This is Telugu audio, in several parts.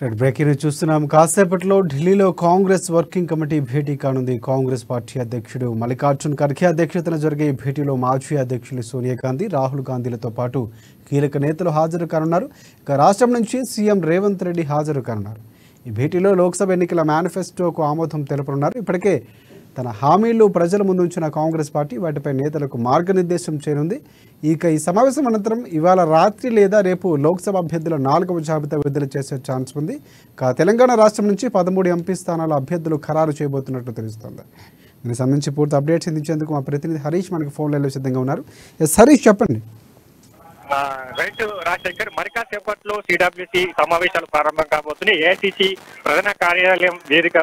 రైట్ బ్రేకింగ్ న్యూస్ చూస్తున్నాం కాసేపట్లో ఢిల్లీలో కాంగ్రెస్ వర్కింగ్ కమిటీ భేటీ కానుంది కాంగ్రెస్ పార్టీ అధ్యక్షుడు మల్లికార్జున్ ఖర్గే అధ్యక్షతన జరిగే ఈ భేటీలో మాజీ అధ్యక్షులు సోనియా గాంధీ రాహుల్ గాంధీలతో పాటు కీలక నేతలు హాజరు కానున్నారు ఇక రాష్ట్రం నుంచి సీఎం రేవంత్ రెడ్డి హాజరు కానున్నారు ఈ భేటీలో లోక్సభ ఎన్నికల మేనిఫెస్టోకు ఆమోదం తెలపనున్నారు ఇప్పటికే తన హామీలు ప్రజల ముందుంచిన కాంగ్రెస్ పార్టీ వాటిపై నేతలకు మార్గనిర్దేశం చేయనుంది ఇక ఈ సమావేశం అనంతరం ఇవాళ రాత్రి లేదా రేపు లోక్సభ అభ్యర్థుల నాలుగవ జాబితా విడుదల చేసే ఛాన్స్ ఉంది ఇక తెలంగాణ రాష్ట్రం నుంచి పదమూడు ఎంపీ స్థానాల అభ్యర్థులు ఖరారు చేయబోతున్నట్లు తెలుస్తోంది దీనికి సంబంధించి పూర్తి అప్డేట్స్ అందించేందుకు మా ప్రతినిధి హరీష్ మనకి ఫోన్ లైన్లో సిద్ధంగా ఉన్నారు ఎస్ హరీష్ చెప్పండి ఆ, రైట్ రాజశేఖర్ మరి కాసేపట్లో సిడబ్ల్యూసి సమావేశాలు ప్రారంభం కాబోతున్నాయి ఏఐసిసి ప్రధాన కార్యాలయం వేదిక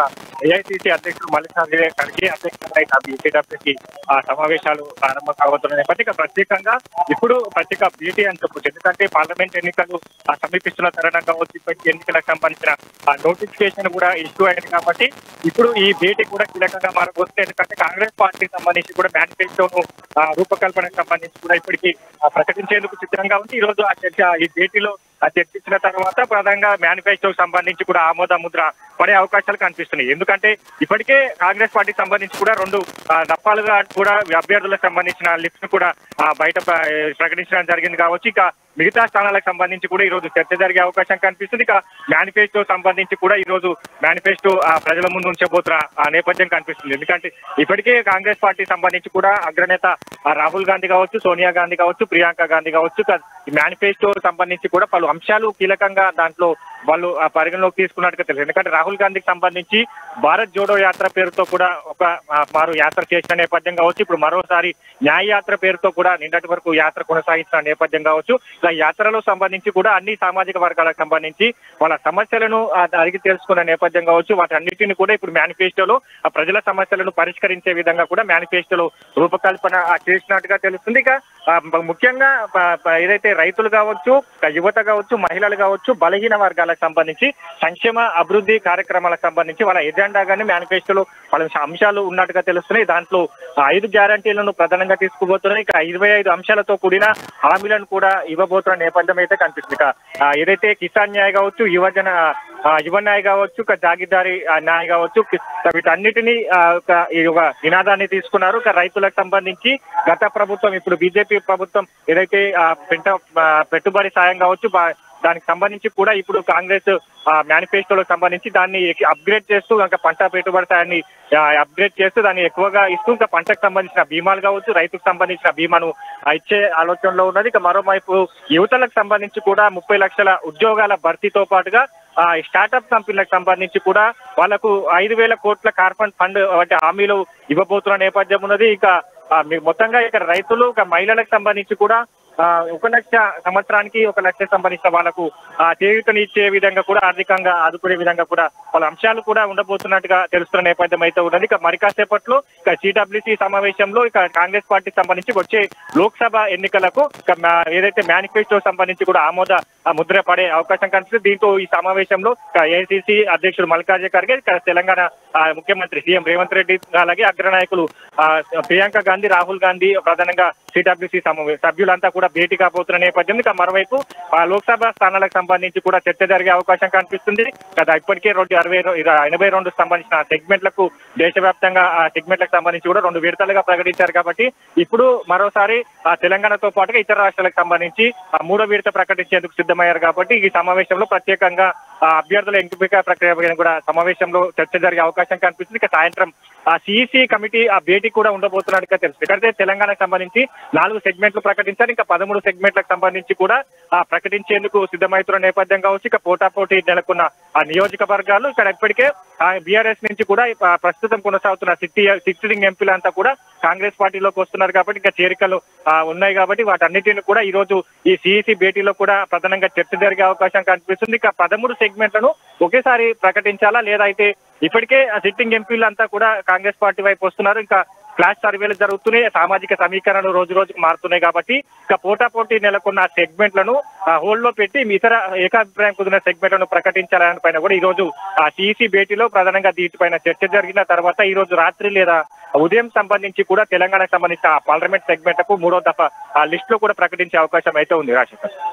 ఏఐసిసి అధ్యక్షుడు మల్లికార్జున ఖర్గే అధ్యక్షుడు సిడబ్ల్యూసి ఆ సమావేశాలు ప్రారంభం కాబోతున్న నేపథ్యంగా ప్రత్యేకంగా ఇప్పుడు ప్రత్యేక భేటీ అని చెప్పొచ్చు ఎందుకంటే పార్లమెంట్ ఎన్నికలు ఆ, సమీపిస్తున్న తరుణం కావచ్చు ఇప్పటికీ ఎన్నికలకు సంబంధించిన ఆ నోటిఫికేషన్ కూడా ఇష్యూ అయింది కాబట్టి ఇప్పుడు ఈ భేటీ కూడా కీలకంగా మారబోతుంది ఎందుకంటే కాంగ్రెస్ పార్టీకి సంబంధించి కూడా మేనిఫెస్టోను ఆ, రూపకల్పనకు సంబంధించి కూడా ఇప్పటికీ ఆ, ప్రకటించేందుకు సిద్ధంగా ఉంది ఈ రోజు ఆ చర్చ ఈ భేటీలో ఆ చర్చించిన తర్వాత ప్రధానంగా మేనిఫెస్టోకి సంబంధించి కూడా ఆమోద ముద్ర పడే అవకాశాలు కనిపిస్తున్నాయి ఎందుకంటే ఇప్పటికే కాంగ్రెస్ పార్టీకి సంబంధించి కూడా రెండు ఆ, దఫాలుగా కూడా అభ్యర్థులకు సంబంధించిన లిస్ట్ ను కూడా ఆ, బయట ప్ర- ప్రకటించడం జరిగింది కావచ్చు ఇక మిగతా స్థానాలకు సంబంధించి కూడా ఈ రోజు చర్చ జరిగే అవకాశం కనిపిస్తుంది ఇక మేనిఫెస్టో సంబంధించి కూడా ఈ రోజు మేనిఫెస్టో ఆ, ప్రజల ముందు ఉంచబోతున్న ఆ నేపథ్యం కనిపిస్తుంది ఎందుకంటే ఇప్పటికే కాంగ్రెస్ పార్టీ సంబంధించి కూడా అగ్రనేత ఆ, రాహుల్ గాంధీ కావచ్చు సోనియా గాంధీ కావచ్చు ప్రియాంక గాంధీ కావచ్చు ఇక ఈ మేనిఫెస్టో సంబంధించి కూడా పలు అంశాలు కీలకంగా దాంట్లో వాళ్ళు ఆ పరిగణలోకి తీసుకున్నట్టుగా తెలుసు ఎందుకంటే రాహుల్ గాంధీకి సంబంధించి భారత్ జోడో యాత్ర పేరుతో కూడా ఒక ఆ, వారు యాత్ర చేసిన నేపథ్యం కావచ్చు ఇప్పుడు మరోసారి న్యాయ యాత్ర పేరుతో కూడా నిన్నటి వరకు యాత్ర కొనసాగిస్తున్న నేపథ్యం కావచ్చు ఇలా యాత్రలో సంబంధించి కూడా అన్ని సామాజిక వర్గాలకు సంబంధించి వాళ్ళ సమస్యలను ఆ, అడిగి తెలుసుకున్న నేపథ్యం కావచ్చు వాటన్నిటిని కూడా ఇప్పుడు మేనిఫెస్టోలో ఆ ప్రజల సమస్యలను పరిష్కరించే విధంగా కూడా మేనిఫెస్టోలో రూపకల్పన ఆ, చేసినట్టుగా తెలుస్తుంది ఇక ఆ, మ- ముఖ్యంగా ప- ప- ఏదైతే రైతులు కావచ్చు ఇక యువత కావచ్చు మహిళలు కావచ్చు బలహీన వర్గాలకు సంబంధించి సంక్షేమ అభివృద్ధి కార్యక్రమాలకు సంబంధించి వాళ్ళ ఎజెండా గానీ మేనిఫెస్టోలో వాళ్ళ అంశాలు ఉన్నట్టుగా తెలుస్తున్నాయి దాంట్లో ఆ ఐదు గ్యారంటీలను ప్రధానంగా తీసుకుపోతున్నాయి ఇక ఇరవై ఐదు అంశాలతో కూడిన హామీలను కూడా ఇవ్వబోతున్న నేపథ్యం అయితే కనిపిస్తుంది ఇక ఆ, ఏదైతే కిసాన్ న్యాయ్ కావచ్చు యువజన ఆ, యువ న్యాయ్ కావచ్చు ఇక జాగీర్దారి ఆ, న్యాయ్ కావచ్చు కి- వీటన్నిటిని ఆ, ఒక ఈ ఒక నినాదాన్ని తీసుకున్నారు ఇక రైతులకు సంబంధించి గత ప్రభుత్వం ఇప్పుడు బీజేపీ ప్రభుత్వం ఏదైతే ఆ, పెంట ఆ, పెట్టుబడి సాయం కావచ్చు బా- దానికి సంబంధించి కూడా ఇప్పుడు కాంగ్రెస్ మేనిఫెస్టోలకు సంబంధించి దాన్ని అప్గ్రేడ్ చేస్తూ ఇంకా పంట పెట్టుబడి సాయాన్ని అప్గ్రేడ్ చేస్తూ దాన్ని ఎక్కువగా ఇస్తూ ఇంకా పంటకు సంబంధించిన బీమాలు కావచ్చు రైతుకు సంబంధించిన బీమాను ఆ, ఇచ్చే ఆలోచనలో ఉన్నది ఇక మరోవైపు యువతలకు సంబంధించి కూడా ముప్పై లక్షల ఉద్యోగాల భర్తీతో పాటుగా ఆ స్టార్టప్ కంపెనీలకు సంబంధించి కూడా వాళ్ళకు ఐదు వేల కోట్ల కార్బన్ ఫండ్ వంటి హామీలు ఇవ్వబోతున్న నేపథ్యం ఉన్నది ఇక ఆ, మీ- మొత్తంగా ఇక్కడ రైతులు ఇక మహిళలకు సంబంధించి కూడా ఆ, ఒక లక్ష సంవత్సరానికి ఒక లక్ష సంబంధించిన వాళ్ళకు ఆ, చేయూతనిచ్చే విధంగా కూడా ఆర్థికంగా ఆదుకునే విధంగా కూడా వాళ్ళ అంశాలు కూడా ఉండబోతున్నట్టుగా తెలుస్తున్న నేపథ్యం అయితే ఉన్నది ఇక మరి కాసేపట్లో ఇక సిడబ్ల్యూసి సమావేశంలో ఇక కాంగ్రెస్ పార్టీకి సంబంధించి వచ్చే లోక్సభ ఎన్నికలకు ఇక మా- ఏదైతే మేనిఫెస్టో సంబంధించి కూడా ఆమోద ఆ, ముద్ర పడే అవకాశం కనిపిస్తుంది దీంతో ఈ సమావేశంలో ఏఐసిసి అధ్యక్షుడు మల్లికార్జున ఖర్గే ఇక తెలంగాణ ఆ, ముఖ్యమంత్రి సీఎం రేవంత్ రెడ్డి అలాగే అగ్రనాయకులు ఆ, ప్రియాంక గాంధీ రాహుల్ గాంధీ ప్రధానంగా సిడబ్ల్యూసి సమావేశ సభ్యులంతా కూడా భేటీ కాబోతున్న నేపథ్యం ఇక మరోవైపు ఆ, లోక్సభ స్థానాలకు సంబంధించి కూడా చర్చ జరిగే అవకాశం కనిపిస్తుంది కదా ఇప్పటికే రెండు అరవై రో- ఇర- ఎనభై రెండు సంబంధించిన సెగ్మెంట్లకు దేశవ్యాప్తంగా ఆ సెగ్మెంట్లకు సంబంధించి కూడా రెండు విడతలుగా ప్రకటించారు కాబట్టి ఇప్పుడు మరోసారి ఆ తెలంగాణతో పాటుగా ఇతర రాష్ట్రాలకు సంబంధించి ఆ మూడో విడత ప్రకటించేందుకు సిద్ధమయ్యారు కాబట్టి ఈ సమావేశంలో ప్రత్యేకంగా ఆ అభ్యర్థుల ఎంపిక ప్రక్రియ పైన కూడా సమావేశంలో చర్చ జరిగే అవకాశం కనిపిస్తుంది ఇక సాయంత్రం ఆ సిఇసి కమిటీ ఆ భేటీ కూడా ఉండబోతున్నట్టుగా తెలుసు ఇక్కడైతే తెలంగాణకు సంబంధించి నాలుగు సెగ్మెంట్లు ప్రకటించారు ఇంకా పదమూడు సెగ్మెంట్లకు సంబంధించి కూడా ఆ ప్రకటించేందుకు సిద్ధమవుతున్న నేపథ్యం కావచ్చు ఇక పోటాపోటీ నెలకొన్న ఆ నియోజకవర్గాలు ఇక్కడ ఇప్పటికే బీఆర్ఎస్ నుంచి కూడా ఆ ప్రస్తుతం కొనసాగుతున్న సిట్టి సిట్టింగ్ ఎంపీలంతా కూడా కాంగ్రెస్ పార్టీలోకి వస్తున్నారు కాబట్టి ఇంకా చేరికలు ఆ, ఉన్నాయి కాబట్టి వాటన్నిటిని కూడా ఈ రోజు ఈ సిఇసి భేటీలో కూడా ప్రధానంగా చర్చ జరిగే అవకాశం కనిపిస్తుంది ఇక పదమూడు సెగ్మెంట్లను ఒకేసారి ప్రకటించాలా లేదా అయితే ఇప్పటికే ఆ సిట్టింగ్ ఎంపీలంతా కూడా కాంగ్రెస్ పార్టీ వైపు వస్తున్నారు ఇంకా ఫ్లాష్ సర్వేలు జరుగుతున్నాయి సామాజిక సమీకరణలు రోజు రోజుకు మారుతున్నాయి కాబట్టి ఇక పోటాపోటీ నెలకొన్న సెగ్మెంట్లను హోల్డ్ లో పెట్టి ఇతర ఏకాభిప్రాయం కుదిరిన సెగ్మెంట్లను ప్రకటించాలని పైన కూడా ఈ రోజు ఆ సిఇసి భేటీలో ప్రధానంగా దీనిపైన చర్చ జరిగిన తర్వాత ఈ రోజు రాత్రి లేదా ఉదయం సంబంధించి కూడా తెలంగాణకు సంబంధించిన ఆ పార్లమెంట్ సెగ్మెంట్లకు మూడో దఫా ఆ లిస్ట్ లో కూడా ప్రకటించే అవకాశం అయితే ఉంది రాజశేఖర్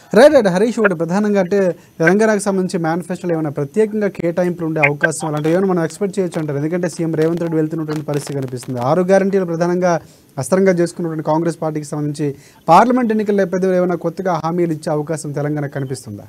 రైట్ రైట్ హరీష్ ఒకటి ప్రధానంగా అంటే తెలంగాణకు సంబంధించి మేనిఫెస్టోలో ఏమైనా ప్రత్యేకంగా కేటాయింపులు ఉండే అవకాశం అలాంటి ఏమైనా మనం ఎక్స్పెక్ట్ చేయొచ్చు అంటారు ఎందుకంటే సీఎం రేవంత్ రెడ్డి వెళ్తున్నటువంటి పరిస్థితి కనిపిస్తుంది ఆరు గ్యారంటీలు ప్రధానంగా అస్త్రంగా చేసుకున్నటువంటి కాంగ్రెస్ పార్టీకి సంబంధించి పార్లమెంట్ ఎన్నికల నేపథ్యంలో ఏమైనా కొత్తగా హామీలు ఇచ్చే అవకాశం తెలంగాణకు కనిపిస్తుందా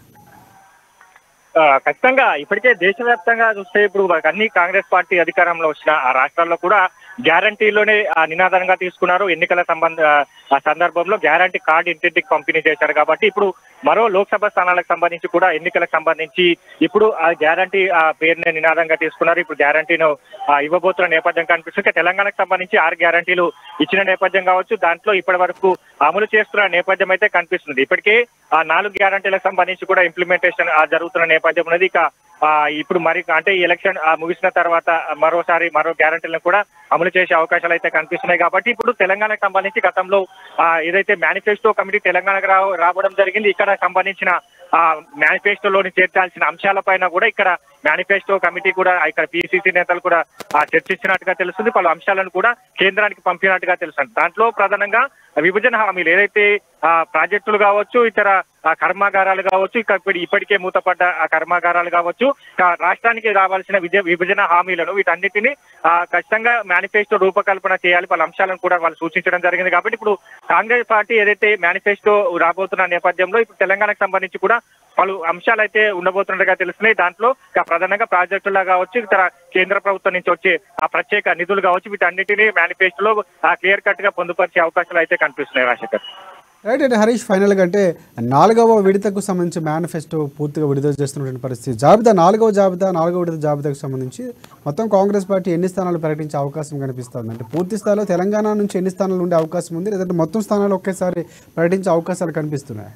ఆ, ఖచ్చితంగా ఇప్పటికే దేశవ్యాప్తంగా చూస్తే ఇప్పుడు మనకు అన్ని కాంగ్రెస్ పార్టీ అధికారంలో వచ్చిన ఆ రాష్ట్రాల్లో కూడా గ్యారంటీలోనే ఆ నినాదంగా తీసుకున్నారు ఎన్నికల సంబంధ ఆ సందర్భంలో గ్యారంటీ కార్డు ఇంటింటికి పంపిణీ చేశారు కాబట్టి ఇప్పుడు మరో లోక్సభ స్థానాలకు సంబంధించి కూడా ఎన్నికలకు సంబంధించి ఇప్పుడు ఆ గ్యారంటీ ఆ పేరునే నినాదంగా తీసుకున్నారు ఇప్పుడు గ్యారంటీను ఆ, ఇవ్వబోతున్న నేపథ్యం కనిపిస్తుంది ఇక తెలంగాణకు సంబంధించి ఆరు గ్యారంటీలు ఇచ్చిన నేపథ్యం కావచ్చు దాంట్లో ఇప్పటి వరకు అమలు చేస్తున్న నేపథ్యం అయితే కనిపిస్తుంది ఇప్పటికే ఆ నాలుగు గ్యారంటీలకు సంబంధించి కూడా ఇంప్లిమెంటేషన్ ఆ, జరుగుతున్న నేపథ్యం ఉన్నది ఇక ఆ, ఇప్పుడు మరి అంటే ఈ ఎలక్షన్ ఆ, ముగిసిన తర్వాత మరోసారి మరో గ్యారంటీలను కూడా అమలు చేసే అవకాశాలు అయితే కనిపిస్తున్నాయి కాబట్టి ఇప్పుడు తెలంగాణకు సంబంధించి గతంలో ఆ, ఏదైతే మేనిఫెస్టో కమిటీ తెలంగాణకు రా రావడం జరిగింది ఇక్కడ సంబంధించిన ఆ మేనిఫెస్టోలోని చేర్చాల్సిన అంశాలపైన కూడా ఇక్కడ మేనిఫెస్టో కమిటీ కూడా ఇక్కడ పిసిసి నేతలు కూడా ఆ, చర్చించినట్టుగా తెలుస్తుంది పలు అంశాలను కూడా కేంద్రానికి పంపినట్టుగా తెలుస్తుంది దాంట్లో ప్రధానంగా విభజన హామీలు ఏదైతే ఆ, ప్రాజెక్టులు కావచ్చు ఇతర ఆ, కర్మాగారాలు కావచ్చు ఇక ఇప్పుడు ఇప్పటికే మూతపడ్డ ఆ కర్మాగారాలు కావచ్చు ఇక రాష్ట్రానికి రావాల్సిన విజయ విభజన హామీలను వీటన్నిటిని ఆ, ఖచ్చితంగా మేనిఫెస్టో రూపకల్పన చేయాలి వాళ్ళ అంశాలను కూడా వాళ్ళు సూచించడం జరిగింది కాబట్టి ఇప్పుడు కాంగ్రెస్ పార్టీ ఏదైతే మేనిఫెస్టో రాబోతున్న నేపథ్యంలో ఇప్పుడు తెలంగాణకు సంబంధించి కూడా పలు అంశాలు అయితే ఉండబోతున్నట్టుగా తెలుస్తున్నాయి దాంట్లో ఇక ప్రధానంగా ప్రాజెక్టులా కావచ్చు ఇతర కేంద్ర ప్రభుత్వం నుంచి వచ్చే ఆ ప్రత్యేక నిధులు కావచ్చు వీటన్నిటిని మేనిఫెస్టోలో క్లియర్ కట్ గా పొందుపరిచే అవకాశాలు అయితే కనిపిస్తున్నాయి రాజశేఖర్ రైట్ అంటే హరీష్ ఫైనల్గా అంటే నాలుగవ విడతకు సంబంధించి మేనిఫెస్టో పూర్తిగా విడుదల చేస్తున్నటువంటి పరిస్థితి జాబితా నాలుగవ జాబితా నాలుగవ విడత జాబితాకు సంబంధించి మొత్తం కాంగ్రెస్ పార్టీ ఎన్ని స్థానాలు ప్రకటించే అవకాశం కనిపిస్తుంది అంటే పూర్తి స్థాయిలో తెలంగాణ నుంచి ఎన్ని స్థానాలు ఉండే అవకాశం ఉంది లేదంటే మొత్తం స్థానాలు ఒకేసారి ప్రకటించే అవకాశాలు కనిపిస్తున్నాయి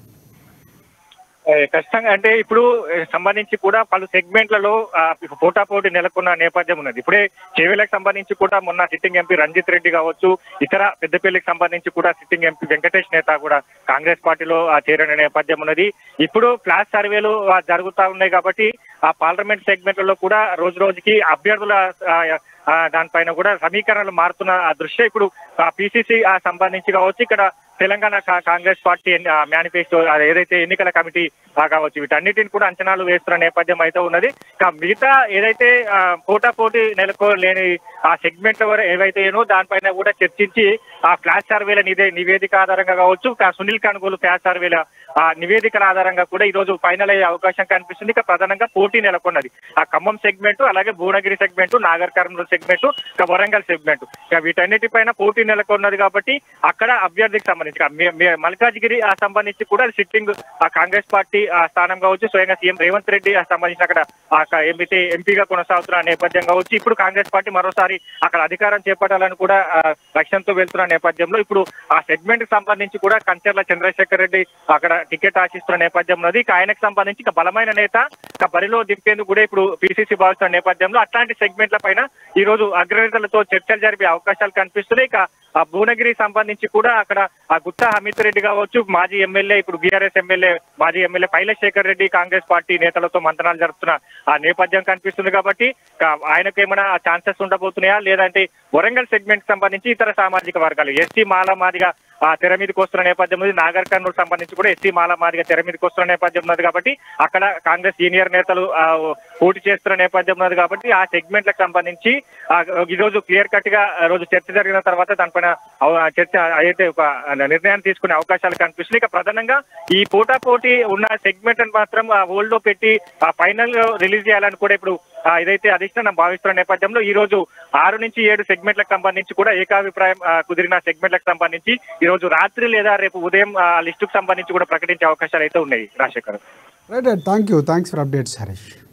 ఏ, ఖచ్చితంగా అంటే ఇప్పుడు ఏ, సంబంధించి కూడా పలు సెగ్మెంట్లలో ఆ, పోటాపోటీ నెలకొన్న నేపథ్యం ఉన్నది ఇప్పుడే చేవేలకు సంబంధించి కూడా మొన్న సిట్టింగ్ ఎంపీ రంజిత్ రెడ్డి కావచ్చు ఇతర పెద్దపల్లికి సంబంధించి కూడా సిట్టింగ్ ఎంపీ వెంకటేష్ నేత కూడా కాంగ్రెస్ పార్టీలో ఆ, చేరిన నేపథ్యం ఉన్నది ఇప్పుడు క్లాస్ సర్వేలు ఆ, జరుగుతా ఉన్నాయి కాబట్టి ఆ పార్లమెంట్ సెగ్మెంట్లలో కూడా రోజు రోజుకి అభ్యర్థుల ఆ, ఆ, దానిపైన కూడా సమీకరణలు మారుతున్న ఆ దృష్ట్యా ఇప్పుడు పిసిసి సంబంధించి కావచ్చు ఇక్కడ తెలంగాణ కా- కాంగ్రెస్ పార్టీ మేనిఫెస్టో ఏదైతే ఎన్నికల కమిటీ ఆ, కావచ్చు వీటన్నిటిని కూడా అంచనాలు వేస్తున్న నేపథ్యం అయితే ఉన్నది ఇక మిగతా ఏదైతే ఆ, పోటాపోటీ నెలకో లేని ఆ సెగ్మెంట్ ఏవైతే ఏనో దానిపైన కూడా చర్చించి ఆ ఫ్లాష్ సర్వేల నిదే నివేదిక ఆధారంగా కావచ్చు ఇక సునీల్ కనుగోలు ఫ్లాష్ సర్వేల ఆ నివేదికల ఆధారంగా కూడా ఈ రోజు ఫైనల్ అయ్యే అవకాశం కనిపిస్తుంది ఇక ప్రధానంగా పోటీ నెలకొన్నది ఆ ఖమ్మం సెగ్మెంట్ అలాగే భువనగిరి సెగ్మెంట్ నాగర్ కర్నూలు సెగ్మెంట్ ఇక వరంగల్ సెగ్మెంట్ ఇక వీటన్నిటిపైన పోటీ నెలకొన్నది కాబట్టి అక్కడ అభ్యర్థికి సంబంధించి ఇక మే- మే- మల్కాజ్గిరి ఆ సంబంధించి కూడా సిట్టింగ్ ఆ కాంగ్రెస్ పార్టీ ఆ స్థానం కావచ్చు స్వయంగా సీఎం రేవంత్ రెడ్డి ఆ సంబంధించి అక్కడ ఆ క- ఏమైతే ఎంపీగా కొనసాగుతున్న నేపథ్యం కావచ్చు ఇప్పుడు కాంగ్రెస్ పార్టీ మరోసారి అక్కడ అధికారం చేపట్టాలని కూడా ఆ, లక్ష్యంతో వెళ్తున్న నేపథ్యంలో ఇప్పుడు ఆ సెగ్మెంట్ కి సంబంధించి కూడా కంచర్ల చంద్రశేఖర్ రెడ్డి అక్కడ టికెట్ ఆశిస్తున్న నేపథ్యం ఉన్నది ఇక ఆయనకు సంబంధించి ఇక బలమైన నేత ఇక బరిలో దింపేందుకు కూడా ఇప్పుడు పిసిసి భావిస్తున్న నేపథ్యంలో అట్లాంటి సెగ్మెంట్ల పైన ఈ రోజు అగ్రనేతలతో చర్చలు జరిపే అవకాశాలు కనిపిస్తున్నాయి ఇక ఆ భువనగిరి సంబంధించి కూడా అక్కడ ఆ గుత్తా అమిత్ రెడ్డి కావచ్చు మాజీ ఎమ్మెల్యే ఇప్పుడు బీఆర్ఎస్ ఎమ్మెల్యే మాజీ ఎమ్మెల్యే పైలశేఖర్ రెడ్డి కాంగ్రెస్ పార్టీ నేతలతో మంతనాలు జరుపుతున్న ఆ నేపథ్యం కనిపిస్తుంది కాబట్టి ఇక ఆయనకు ఏమైనా ఛాన్సెస్ ఉండబోతున్నాయా లేదంటే వరంగల్ సెగ్మెంట్ సంబంధించి ఇతర సామాజిక వర్గాలు ఎస్టీ మాల మాదిగా ఆ తెర మీదకి వస్తున్న నేపథ్యం ఉంది నాగర్ కర్నూలు సంబంధించి కూడా ఎస్సీ మాల మాదిగా తెర మీదకి వస్తున్న నేపథ్యం ఉన్నది కాబట్టి అక్కడ కాంగ్రెస్ సీనియర్ నేతలు ఆ, పోటీ చేస్తున్న నేపథ్యం ఉన్నది కాబట్టి ఆ సెగ్మెంట్లకు సంబంధించి ఆ, ఈ రోజు క్లియర్ కట్ గా ఆ రోజు చర్చ జరిగిన తర్వాత దానిపైన అవ- చర్చ అయితే ఒక నిర్ణయాన్ని తీసుకునే అవకాశాలు కనిపిస్తున్నాయి ఇక ప్రధానంగా ఈ పోటా పోటీ ఉన్న సెగ్మెంట్ మాత్రం హోల్డ్ లో పెట్టి ఆ ఫైనల్ రిలీజ్ చేయాలని కూడా ఇప్పుడు ఆ, ఇదైతే అధిష్టానం భావిస్తున్న నేపథ్యంలో ఈ రోజు ఆరు నుంచి ఏడు సెగ్మెంట్లకు సంబంధించి కూడా ఏకాభిప్రాయం ఆ, కుదిరిన సెగ్మెంట్లకు సంబంధించి ఈ రోజు రాత్రి లేదా రేపు ఉదయం ఆ లిస్టుకు సంబంధించి కూడా ప్రకటించే అవకాశాలు అయితే ఉన్నాయి Rajasekhar right right thank you thanks for updates Harish